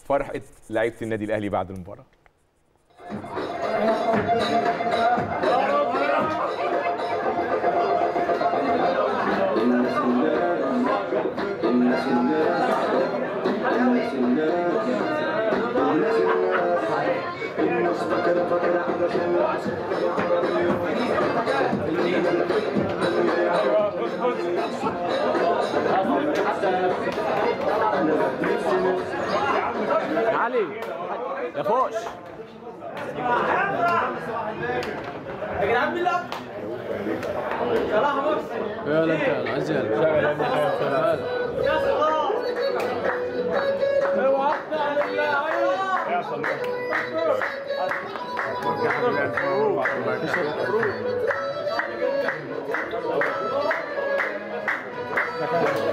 فرحه لعيبه النادي الاهلي بعد المباراه علي يا فوش يا جدعان مين لا صلاح بص يلا انت عزيز يا صلاح اوعى تطلع لله ايوه